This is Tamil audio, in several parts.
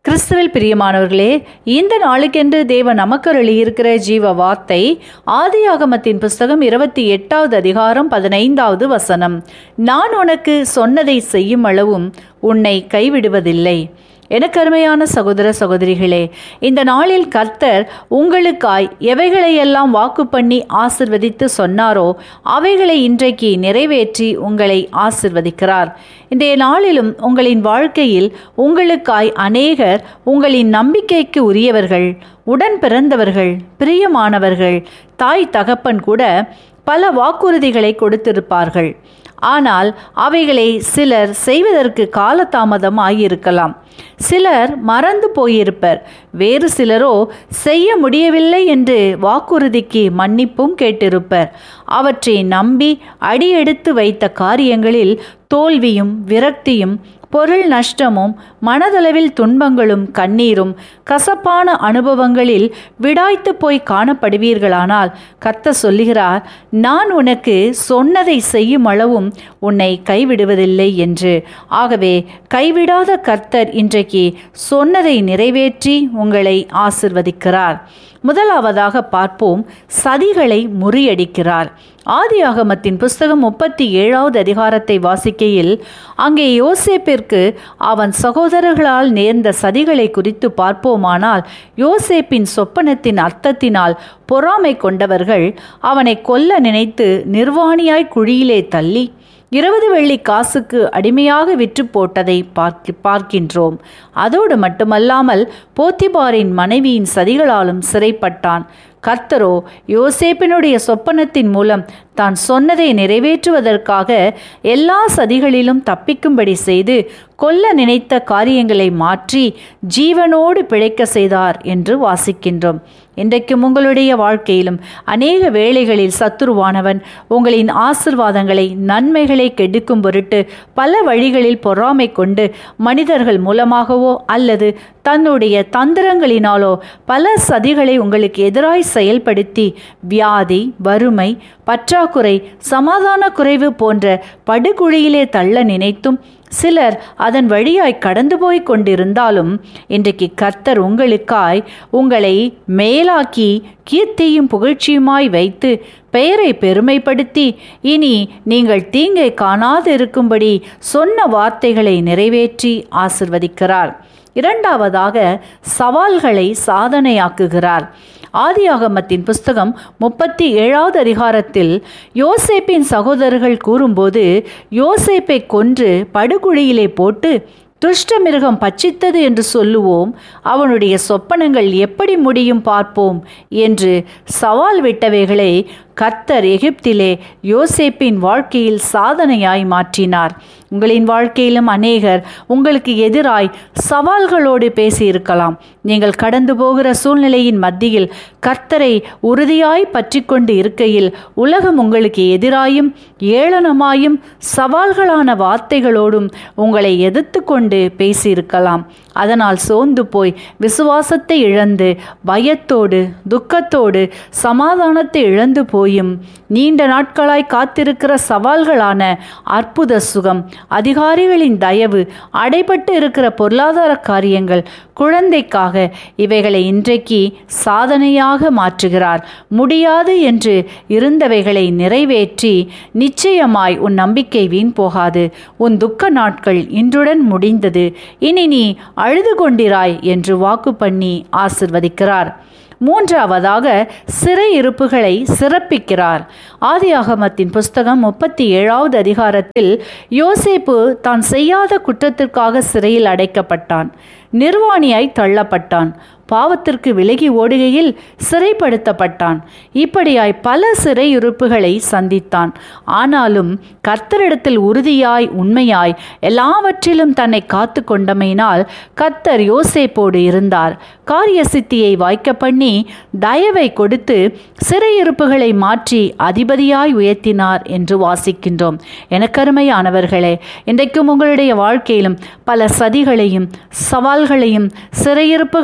கிறிஸ்துவில் பிரியமானவர்களே இந்த நாளுக்கென்று தேவன் நமக்கு இருக்கிற ஜீவ வார்த்தை ஆதியாகமத்தின் புஸ்தகம் இருபத்தி எட்டாவது அதிகாரம் பதினைந்தாவது வசனம் நான் உனக்கு சொன்னதை செய்யும் அளவும் உன்னை கைவிடுவதில்லை எனக்கு அருமையான சகோதர சகோதரிகளே இந்த நாளில் கர்த்தர் உங்களுக்காய் எவைகளையெல்லாம் வாக்கு பண்ணி ஆசிர்வதித்து சொன்னாரோ அவைகளை இன்றைக்கு நிறைவேற்றி உங்களை ஆசிர்வதிக்கிறார் இன்றைய நாளிலும் உங்களின் வாழ்க்கையில் உங்களுக்காய் அநேகர் உங்களின் நம்பிக்கைக்கு உரியவர்கள் உடன் பிறந்தவர்கள் பிரியமானவர்கள் தாய் தகப்பன் கூட பல வாக்குறுதிகளை கொடுத்திருப்பார்கள் ஆனால் அவைகளை சிலர் செய்வதற்கு காலதாமதம் ஆகியிருக்கலாம் சிலர் மறந்து போயிருப்பர் வேறு சிலரோ செய்ய முடியவில்லை என்று வாக்குறுதிக்கு மன்னிப்பும் கேட்டிருப்பர் அவற்றை நம்பி அடியெடுத்து வைத்த காரியங்களில் தோல்வியும் விரக்தியும் பொருள் நஷ்டமும் மனதளவில் துன்பங்களும் கண்ணீரும் கசப்பான அனுபவங்களில் விடாய்த்து போய் காணப்படுவீர்களானால் கத்த சொல்லுகிறார் நான் உனக்கு சொன்னதை செய்யும் அளவும் உன்னை கைவிடுவதில்லை என்று ஆகவே கைவிடாத கர்த்தர் இன்றைக்கு சொன்னதை நிறைவேற்றி உங்களை ஆசிர்வதிக்கிறார் முதலாவதாக பார்ப்போம் சதிகளை முறியடிக்கிறார் ஆதியாகமத்தின் புஸ்தகம் முப்பத்தி ஏழாவது அதிகாரத்தை வாசிக்கையில் அங்கே யோசேப்பிற்கு அவன் சகோதரர்களால் நேர்ந்த சதிகளை குறித்து பார்ப்போமானால் யோசேப்பின் சொப்பனத்தின் அர்த்தத்தினால் பொறாமை கொண்டவர்கள் அவனை கொல்ல நினைத்து நிர்வாணியாய் குழியிலே தள்ளி இருபது வெள்ளி காசுக்கு அடிமையாக விற்று போட்டதை பார்க்க பார்க்கின்றோம் அதோடு மட்டுமல்லாமல் போத்திபாரின் மனைவியின் சதிகளாலும் சிறைப்பட்டான் கர்த்தரோ யோசேப்பினுடைய சொப்பனத்தின் மூலம் தான் சொன்னதை நிறைவேற்றுவதற்காக எல்லா சதிகளிலும் தப்பிக்கும்படி செய்து கொல்ல நினைத்த காரியங்களை மாற்றி ஜீவனோடு பிழைக்க செய்தார் என்று வாசிக்கின்றோம் இன்றைக்கும் உங்களுடைய வாழ்க்கையிலும் அநேக வேளைகளில் சத்துருவானவன் உங்களின் ஆசிர்வாதங்களை நன்மைகளை கெடுக்கும் பொருட்டு பல வழிகளில் பொறாமை கொண்டு மனிதர்கள் மூலமாகவோ அல்லது தன்னுடைய தந்திரங்களினாலோ பல சதிகளை உங்களுக்கு எதிராய் செயல்படுத்தி வியாதி வறுமை பற்றாக்குறை சமாதான குறைவு போன்ற படுகுழியிலே தள்ள நினைத்தும் சிலர் அதன் வழியாய் கடந்து போய் கொண்டிருந்தாலும் இன்றைக்கு கர்த்தர் உங்களுக்காய் உங்களை மேலாக்கி கீர்த்தியும் புகழ்ச்சியுமாய் வைத்து பெயரை பெருமைப்படுத்தி இனி நீங்கள் தீங்கை காணாது இருக்கும்படி சொன்ன வார்த்தைகளை நிறைவேற்றி ஆசிர்வதிக்கிறார் இரண்டாவதாக சவால்களை சாதனையாக்குகிறார் ஆதியாகமத்தின் புஸ்தகம் முப்பத்தி ஏழாவது அதிகாரத்தில் யோசேப்பின் சகோதரர்கள் கூறும்போது யோசேப்பை கொன்று படுகுழியிலே போட்டு துஷ்ட மிருகம் பச்சித்தது என்று சொல்லுவோம் அவனுடைய சொப்பனங்கள் எப்படி முடியும் பார்ப்போம் என்று சவால் விட்டவைகளை கர்த்தர் எகிப்திலே யோசேப்பின் வாழ்க்கையில் சாதனையாய் மாற்றினார் உங்களின் வாழ்க்கையிலும் அநேகர் உங்களுக்கு எதிராய் சவால்களோடு பேசியிருக்கலாம் நீங்கள் கடந்து போகிற சூழ்நிலையின் மத்தியில் கர்த்தரை உறுதியாய் பற்றி கொண்டு இருக்கையில் உலகம் உங்களுக்கு எதிராயும் ஏளனமாயும் சவால்களான வார்த்தைகளோடும் உங்களை எதிர்த்து கொண்டு பேசியிருக்கலாம் அதனால் சோர்ந்து போய் விசுவாசத்தை இழந்து பயத்தோடு துக்கத்தோடு சமாதானத்தை இழந்து போயும் நீண்ட நாட்களாய் காத்திருக்கிற சவால்களான அற்புத சுகம் அதிகாரிகளின் தயவு அடைபட்டு இருக்கிற பொருளாதார காரியங்கள் குழந்தைக்காக இவைகளை இன்றைக்கு சாதனையாக மாற்றுகிறார் முடியாது என்று இருந்தவைகளை நிறைவேற்றி நிச்சயமாய் உன் நம்பிக்கை வீண் போகாது உன் துக்க நாட்கள் இன்றுடன் முடிந்தது இனி நீ அழுது கொண்டிராய் என்று வாக்கு பண்ணி ஆசிர்வதிக்கிறார் மூன்றாவதாக சிறை இருப்புகளை சிறப்பிக்கிறார் ஆதியாகமத்தின் புஸ்தகம் முப்பத்தி ஏழாவது அதிகாரத்தில் யோசேப்பு தான் செய்யாத குற்றத்திற்காக சிறையில் அடைக்கப்பட்டான் நிர்வாணியாய் தள்ளப்பட்டான் பாவத்திற்கு விலகி ஓடுகையில் சிறைப்படுத்தப்பட்டான் இப்படியாய் பல சிறையுறுப்புகளை சந்தித்தான் ஆனாலும் கர்த்தரிடத்தில் உறுதியாய் உண்மையாய் எல்லாவற்றிலும் தன்னை காத்து கொண்டமையினால் கர்த்தர் யோசேப்போடு இருந்தார் காரிய சித்தியை வாய்க்க பண்ணி தயவை கொடுத்து சிறையிருப்புகளை மாற்றி அதிபதியாய் உயர்த்தினார் என்று வாசிக்கின்றோம் எனக்கருமையானவர்களே இன்றைக்கும் உங்களுடைய வாழ்க்கையிலும் பல சதிகளையும் சவால்களையும் சிறையிருப்புகளையும் சந்தி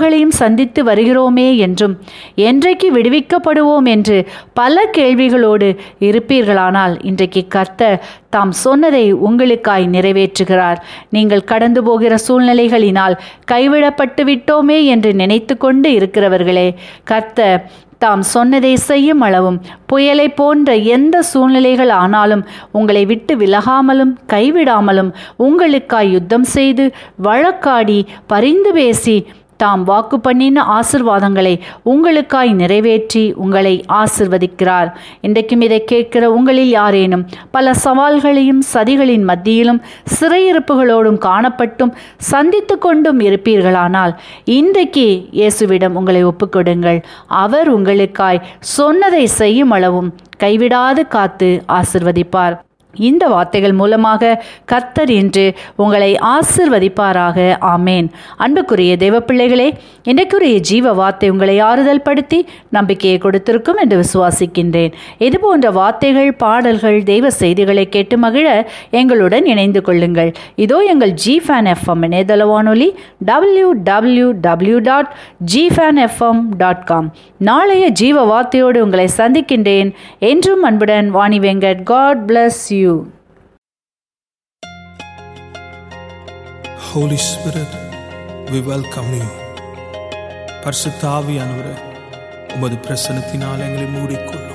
சந்தித்து வருகிறோமே என்றும் என்றைக்கு விடுவிக்கப்படுவோம் என்று பல கேள்விகளோடு இருப்பீர்களானால் இன்றைக்கு கர்த்தர் தாம் சொன்னதை உங்களுக்காய் நிறைவேற்றுகிறார் நீங்கள் கடந்து போகிற சூழ்நிலைகளினால் கைவிடப்பட்டு விட்டோமே என்று நினைத்து கொண்டு இருக்கிறவர்களே கர்த்தர் தாம் சொன்னதை செய்யும் அளவும் புயலை போன்ற எந்த சூழ்நிலைகள் ஆனாலும் உங்களை விட்டு விலகாமலும் கைவிடாமலும் உங்களுக்காய் யுத்தம் செய்து வழக்காடி பரிந்து பேசி தாம் வாக்கு பண்ணின ஆசிர்வாதங்களை உங்களுக்காய் நிறைவேற்றி உங்களை ஆசிர்வதிக்கிறார் இன்றைக்கும் இதை கேட்கிற உங்களில் யாரேனும் பல சவால்களையும் சதிகளின் மத்தியிலும் சிறையிருப்புகளோடும் காணப்பட்டும் சந்தித்து கொண்டும் இருப்பீர்களானால் இன்றைக்கு இயேசுவிடம் உங்களை ஒப்புக்கொடுங்கள் அவர் உங்களுக்காய் சொன்னதை செய்யும் அளவும் கைவிடாது காத்து ஆசிர்வதிப்பார் இந்த வார்த்தைகள் மூலமாக கர்த்தர் இன்று உங்களை ஆசிர்வதிப்பாராக ஆமேன் அன்புக்குரிய தேவ பிள்ளைகளே இன்றைக்குரிய ஜீவ வார்த்தை உங்களை ஆறுதல் படுத்தி நம்பிக்கையை கொடுத்திருக்கும் என்று விசுவாசிக்கின்றேன் இது போன்ற வார்த்தைகள் பாடல்கள் தெய்வ செய்திகளை கேட்டு மகிழ எங்களுடன் இணைந்து கொள்ளுங்கள் இதோ எங்கள் ஜி ஃபேன் எஃப்எம் இணையதள வானொலி W W W dot G fan FM dot com நாளைய ஜீவ வார்த்தையோடு உங்களை சந்திக்கின்றேன் என்றும் அன்புடன் Vani Venkat God bless you Holy Spirit, we welcome you. பரிசுத்த ஆவியானவரே உமது பிரசனத்தினால் எங்களை மூடிக்கொள்